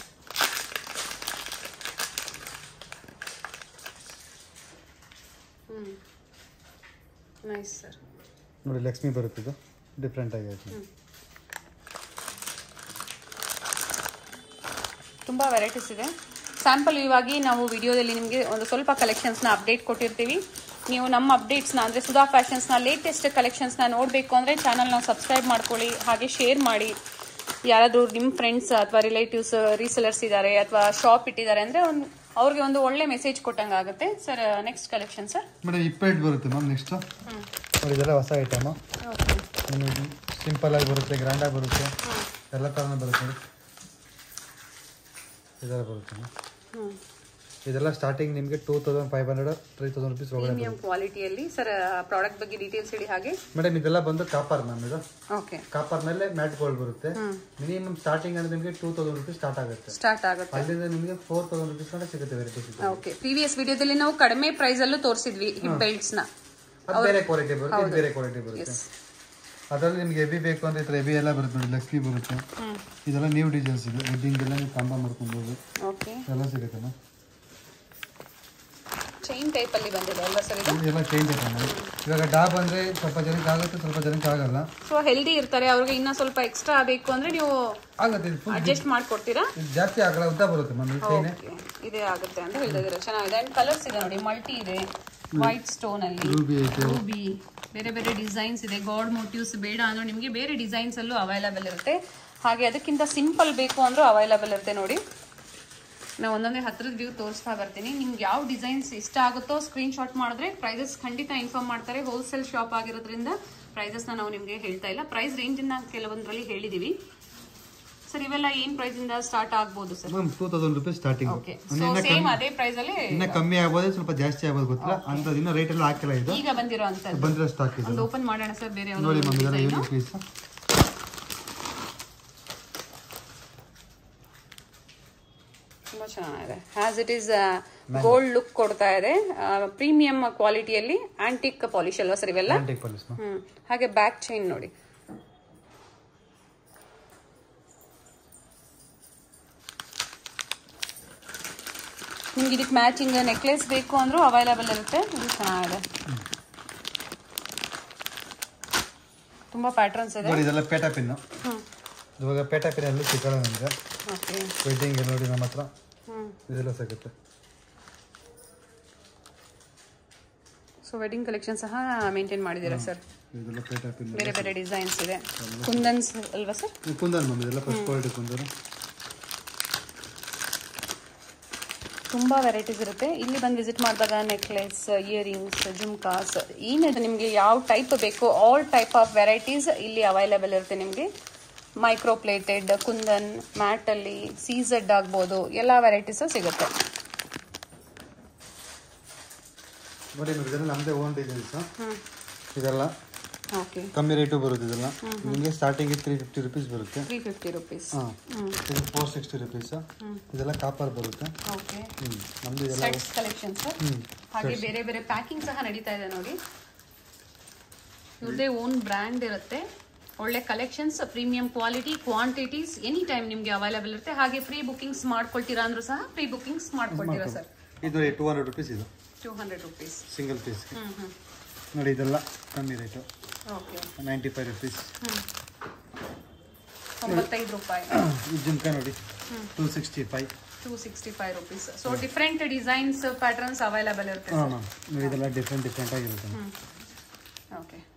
ಹ್ಞೂ ನೈಸ್ ಸರ್ ನೋಡಿ ಲಕ್ಷ್ಮಿ ಬರುತ್ತೆ ಇದು ಡಿಫ್ರೆಂಟ್ ಆಗೈತೆ ತುಂಬ ವೆರೈಟೀಸ್ ಇದೆ ಸ್ಯಾಂಪಲ್ ಇವಾಗಿ ನಾವು ವಿಡಿಯೋದಲ್ಲಿ ನಿಮಗೆ ಒಂದು ಸ್ವಲ್ಪ ಕಲೆಕ್ಷನ್ಸ್ನ ಅಪ್ಡೇಟ್ ಕೊಟ್ಟಿರ್ತೀವಿ ನೀವು ನಮ್ಮ ಅಪ್ಡೇಟ್ಸ್ನ ಅಂದರೆ ಸುಧಾ ಫ್ಯಾಷನ್ಸ್ನ ಲೇಟೆಸ್ಟ್ ಕಲೆಕ್ಷನ್ಸ್ನ ನೋಡಬೇಕು ಅಂದರೆ ಚಾನಲ್ನ ಸಬ್ಸ್ಕ್ರೈಬ್ ಮಾಡ್ಕೊಳ್ಳಿ ಹಾಗೆ ಶೇರ್ ಮಾಡಿ ಯಾರಾದರೂ ನಿಮ್ಮ ಫ್ರೆಂಡ್ಸ್ ಅಥವಾ ರಿಲೇಟಿವ್ಸ್ ರೀಸೆಲರ್ಸ್ ಇದ್ದಾರೆ ಅಥವಾ ಶಾಪ್ ಇಟ್ಟಿದ್ದಾರೆ ಅಂದರೆ ಒಂದು ಅವ್ರಿಗೆ ಒಂದು ಒಳ್ಳೆ ಮೆಸೇಜ್ ಕೊಟ್ಟಂಗೆ ಆಗುತ್ತೆ sir next collection sir madam ಇಪ್ಪೆಟ್ ಬರುತ್ತೆ ಮ್ಯಾಮ್ ನೆಕ್ಸ್ಟು ನೋಡಿ ಇದೆಲ್ಲ ಹೊಸ ಐಟಮು ಓಕೆ ನಿಮಗೆ ಸಿಂಪಲ್ ಆಗಿ ಬರುತ್ತೆ ಗ್ರ್ಯಾಂಡ್ ಆಗಿ ಬರುತ್ತೆ ಎಲ್ಲ ಥರನೂ ಬರುತ್ತೆ ನೋಡಿ ಇದೆಲ್ಲ ಬರುತ್ತೆ ಮ್ಯಾಮ್ ಹ್ಞೂ ಇದೆಲ್ಲ ಸ್ಟಾರ್ಟಿಂಗ್ ನಿಮಗೆ two thousand five hundred three thousand rupees ಒಳಗಡೆ ಪ್ರೀಮಿಯಂ ಕ್ವಾಲಿಟಿಯಲ್ಲಿ ಸರ್ ಪ್ರಾಡಕ್ಟ್ ಬಗ್ಗೆ ಡೀಟೇಲ್ಸ್ ಹೇಳಿ ಹಾಗೆ ಮೇಡಮ್ ಇದೆಲ್ಲ ಬಂದು ಕಾಪರ್ ಮ್ಯಾಮ್ ಇದು ಓಕೆ ಕಾಪರ್ ಮೇಲೆ ಮ್ಯಾಟ್ ಗೋಲ್ಡ್ ಬರುತ್ತೆ ಮಿನಿಮಮ್ ಸ್ಟಾರ್ಟಿಂಗ್ ಅಂದ್ರೆ ನಿಮಗೆ ಟೂ ತೌಸಂಡ್ ರುಪೀಸ್ ಸ್ಟಾರ್ಟ್ ಆಗುತ್ತೆ ಸ್ಟಾರ್ಟ್ ಆಗುತ್ತೆ ಅಲ್ಲಿಂದ ನಿಮಗೆ ಫೋರ್ ತೌಸಂಡ್ ರುಪೀಸ್ ಕೂಡ ಸಿಗುತ್ತೆ ವೆರೈಟೀಸ್ ಓಕೆ ಪ್ರೀವಿಯಸ್ ವಿಡಿಯೋದಲ್ಲಿ ನಾವು ಕಡಿಮೆ ಪ್ರೈಸ್ ಅಲ್ಲೂ ತೋರಿಸಿದ್ವಿ ಹಿಪ್ ಬೆಲ್ಟ್ಸ್ ನ ಅದು ಬೇರೆ ಕ್ವಾಲಿಟಿ ಬರುತ್ತೆ ಇದು ಬೇರೆ ಕ್ವಾಲಿಟಿ ಬರುತ್ತೆ ಅದರಲ್ಲಿ ನಿಮ್ಗೆ ಹೆವಿ ಬೇಕು ಅಂದ್ರೆ ಈ ಥರ ಹೆವಿ ಎಲ್ಲ ಬರುತ್ತೆ ನೋಡಿ ಲಕ್ಷ್ಮಿ ಬರುತ್ತೆ ಇದೆಲ್ಲ ನ್ಯೂ ಡಿಸೈನ್ಸ್ ಇದೆ ವೆಡ್ಡಿಂಗ್ ಎಲ್ಲ ನೀವು ಕಾಂಬ ಮಾಡ್ಕೊಬೋದು ಓಕೆ ಎಲ್ಲ ಸಿಗುತ್ತೆ ಮ್ಯಾಮ್ ಚೈನ್ ಟೈಪ್ ಅಲ್ಲಿ ಬಂದಿದೆ ಅಲ್ವಾ ಸರ್ ಇದು ಇದೆಲ್ಲ ಚೇಂಜ್ ಇದೆ ಮ್ಯಾಮ್ ಇವಾಗ ಡಾಬ್ ಅಂದ್ರೆ ಸ್ವಲ್ಪ ಜನಕ್ಕೆ ಆಗುತ್ತೆ ಸ್ವಲ್ಪ ಜನಕ್ಕೆ ಆಗಲ್ಲ ಸೊ ಹೆಲ್ದಿ ಇರ್ತಾರೆ ಅವ್ರಿಗೆ ಇನ್ನ ಸ್ವಲ್ಪ ಎಕ್ಸ್ಟ್ರಾ ಬೇಕು ಅಂದ್ರೆ ನೀವು ಆಗುತ್ತೆ ಇದು ಫುಲ್ ಅಡ್ಜಸ್ಟ್ ಮಾಡ್ಕೊಡ್ತೀರಾ ಜಾಸ್ತಿ ಆಗಲ್ಲ ಉದ್ದ ಬರುತ್ತೆ ಮ್ಯಾಮ್ ಈ ಚೈನ್ Okay. ಇದೇ ಆಗುತ್ತೆ ಅಂತ ಹೇಳ್ತಿದ್ದೀರಾ ಚೆನ್ನಾಗಿದೆ ಅಂಡ್ ಕಲರ್ಸ್ ಇದೆ ನೋಡಿ ಮಲ್ಟಿ ಇದೆ ವೈಟ್ ಸ್ಟೋನ್ ಅಲ್ಲಿ ರೂಬಿ ಐತೆ ರೂಬಿ ಬೇರೆ ಬೇರೆ ಡಿಸೈನ್ಸ್ ಇದೆ ಗಾಡ್ ಮೋಟಿವ್ಸ್ ಬೇಡ ಅಂದ್ರೆ ನಿಮಗೆ ಬೇರೆ ಡಿಸೈನ್ಸ್ ಅಲ್ಲೂ ಅವೈಲಬಲ್ ಇರುತ್ತೆ ಹಾಗೆ ಅದಕ್ಕಿಂತ ಸಿಂಪಲ್ ಬೇಕು ಅಂದ್ರೂ ಅವೈಲಬಲ್ ಇರುತ್ತೆ ನೋಡಿ ನಾವು ಒಂದೊಂದೇ ಹತ್ರದ ವ್ಯೂ ತೋರಿಸ್ತಾ ಬರ್ತೀನಿ ನಿಮ್ಗೆ ಯಾವ ಡಿಸೈನ್ಸ್ ಇಷ್ಟ ಆಗುತ್ತೋ ಸ್ಕ್ರೀನ್ ಶಾಟ್ ಮಾಡಿದ್ರೆ ಪ್ರೈಸಸ್ ಖಂಡಿತ ಇನ್ಫಾರ್ಮ್ ಮಾಡ್ತಾರೆ ಹೋಲ್ಸೇಲ್ ಶಾಪ್ ಆಗಿರೋದ್ರಿಂದ ಪ್ರೈಸಸ್ನ ನಾವು ನಿಮಗೆ ಹೇಳ್ತಾ ಇಲ್ಲ ಪ್ರೈಸ್ ರೇಂಜನ್ನ ಕೆಲವೊಂದರಲ್ಲಿ ಹೇಳಿದೀವಿ ಸರ್ ಇವೆಲ್ಲ ಏನ್ ಪ್ರೈಸ್ ಇಂದ ಸ್ಟಾರ್ಟ್ ಆಗ್ಬೋದು sir ma'am two thousand rupees starting okay so same ಅದೇ ಪ್ರೈಸ್ ಅಲ್ಲಿ ಇನ್ನ ಕಮ್ಮಿ ಆಗ್ಬೋದು ಸ್ವಲ್ಪ ಜಾಸ್ತಿ ಆಗ್ಬೋದು ಗೊತ್ತಿಲ್ಲ ಅಂತ ಇನ್ನ ರೇಟ್ ಎಲ್ಲ ಹಾಕಿಲ್ಲ ಇದು ಈಗ ಬಂದಿರೋ ಅಂತದ್ದು ಬಂದಿರೋ ಸ್ಟಾಕ್ ಇದೆ ಒಂದು ಓಪನ್ ಮಾಡೋಣ ಸರ್ ಬೇರೆ ನೋಡಿ ಒಂದು ಮ್ಯಾಮ್ ಇದೆಲ್ಲ ಡಿಸೈನ್ ಯೂನಿಕ್ ಪೀಸ್ ತುಂಬಾ ಚೆನ್ನಾಗಿದೆ has it is gold look ಕೊಡ್ತಾ ಇದೆ ಪ್ರೀಮಿಯಂ ಕ್ವಾಲಿಟಿಯಲ್ಲಿ ಆಂಟಿಕ್ ಪಾಲಿಶ್ ಅಲ್ವಾ ಸರ್ ಇವೆಲ್ಲ ಆಂಟಿಕ್ ಪಾಲಿಸ್ ಮ್ಯಾಮ್ ಹ್ಮ್ ಹಾಗೆ ಬ್ಯಾಕ್ ಚೈನ್ ನೋಡಿ ನಿಮ್ಗೆ ಇದಕ್ಕೆ ಮ್ಯಾಚಿಂಗ್ ನೆಕ್ಲೆಸ್ ಬೇಕು ಅಂದ್ರೂ ಅವೈಲಬಲ್ ಇರುತ್ತೆ ಇದು ಚೆನ್ನಾಗಿದೆ ತುಂಬಾ ಪ್ಯಾಟರ್ನ್ಸ್ ಇದೆ ನೋಡಿ ಇದೆಲ್ಲ ಪೇಟಾ ಪಿನ್ನು ಹ್ಮ್ ಇವಾಗ ಪೇಟಾ ಪಿನ್ ಅಲ್ಲಿ ಸಿಕ್ಕಲ್ಲ ನಮಗೆ ಓಕೆ ವೆಡ್ಡಿಂಗ್ ನೋಡಿ ನಮ್ಮ ಹತ್ರ ಹ್ಮ್ ಇದೆಲ್ಲ ಸಿಗುತ್ತೆ ಸೊ ವೆಡ್ಡಿಂಗ್ ಕಲೆಕ್ಷನ್ ಸಹ ಮೇಂಟೈನ್ ಮಾಡಿದ್ದೀರಾ ಸರ್ ಇದೆಲ್ಲ ಪೇಟಾ ಪಿನ್ ಬೇರೆ ಬೇರೆ ಡಿಸೈನ್ಸ್ ಇದೆ ಕುಂದನ್ಸ್ ಅಲ್ವಾ ಸರ್ ಕುಂದನ್ ಮ್ಯಾಮ್ ಇದೆಲ್ಲ ಫಸ್ಟ್ ಕ್ವಾಲಿಟಿ ಕುಂದನ್ ತುಂಬಾ ವೆರೈಟೀಸ್ ಇರುತ್ತೆ ಇಲ್ಲಿ ಬಂದು ವಿಸಿಟ್ ಮಾಡಿದಾಗ ನೆಕ್ಲೆಸ್ ಇಯರಿಂಗ್ಸ್ ಜುಮ್ಕಾಸ್ ಏನಿದೆ ನಿಮಗೆ ಯಾವ ಟೈಪ್ ಬೇಕು ಆಲ್ ಟೈಪ್ ಆಫ್ ವೆರೈಟೀಸ್ ಇಲ್ಲಿ ಅವೈಲೇಬಲ್ ಇರುತ್ತೆ ನಿಮಗೆ ಮೈಕ್ರೋ ಪ್ಲೇಟೆಡ್ ಕುಂದನ್ ಮ್ಯಾಟಲ್ಲಿ ಸೀಸೆಡ್ ಆಗ್ಬೋದು ಎಲ್ಲ ವೆರೈಟೀಸು ಸಿಗುತ್ತೆ ನೋಡಿ ಮ್ಯಾಮ್ ಇದೆಲ್ಲ ನಮ್ಮದೇ ಓನ್ ಡಿಸೈನ್ಸ್ ಹ್ಞೂ ಇದೆಲ್ಲ ಓಕೆ ಕಮ್ಮಿ ರೇಟು ಬರುತ್ತೆ ಇದೆಲ್ಲ ನಿಮಗೆ ಸ್ಟಾರ್ಟಿಂಗ್ ತ್ರೀ ಫಿಫ್ಟಿ ರುಪೀಸ್ ಬರುತ್ತೆ ತ್ರೀ ಫಿಫ್ಟಿ ರುಪೀಸ್ ಹಾಂ ಹ್ಞೂ ಇದು ಫೋರ್ ಸಿಕ್ಸ್ಟಿ ರುಪೀಸ್ ಇದೆಲ್ಲ ಕಾಪರ್ ಬರುತ್ತೆ ಓಕೆ ಹ್ಞೂ ನಮ್ಮದು ಇದೆಲ್ಲ ಸೆಟ್ಸ್ ಕಲೆಕ್ಷನ್ ಸರ್ ಹ್ಞೂ ಹಾಗೆ ಬೇರೆ ಬೇರೆ ಪ್ಯಾಕಿಂಗ್ ಸಹ ನಡೀತಾ ಇದೆ ನೋಡಿ ಇವ್ರದೇ ಓನ್ ಬ್ರ್ಯಾಂಡ್ ಇರುತ್ತೆ ಒಳ್ಳೆ collections premium quality quantities any time ನಿಮಗೆ ಅವೈಲೇಬಲ್ ಇರುತ್ತೆ ಹಾಗೆ ಫ್ರೀ ಬುಕಿಂಗ್ಸ್ ಮಾಡ್ಕೊಳ್ತೀರಾ ಅಂದ್ರೂ ಸಹ ಫ್ರೀ ಬುಕಿಂಗ್ಸ್ ಮಾಡ್ಕೊಳ್ತೀರಾ ಸರ್ ಇದು ಟೂ ಹಂಡ್ರೆಡ್ ರುಪೀಸ್ ಇದು two hundred rupees single piece ಹ್ಞೂ ಹ್ಞೂ ನೋಡಿ ಇದೆಲ್ಲ ಕಮ್ಮಿ rate okay ninety five rupees ಹ್ಞೂ ತೊಂಬತ್ತೈದು ರೂಪಾಯಿ ಈ ಜುಮ್ಕ ನೋಡಿ two sixty five two sixty five rupees so different designs patterns available ಇರುತ್ತೆ ಹಾಂ ಮ್ಯಾಮ್ ನೋಡಿ ಇದೆಲ್ಲ ಡಿಫ್ರೆಂಟ್ ಡಿಫ್ರೆಂಟ್ ಆಗಿರುತ್ತೆ ಓಕೆ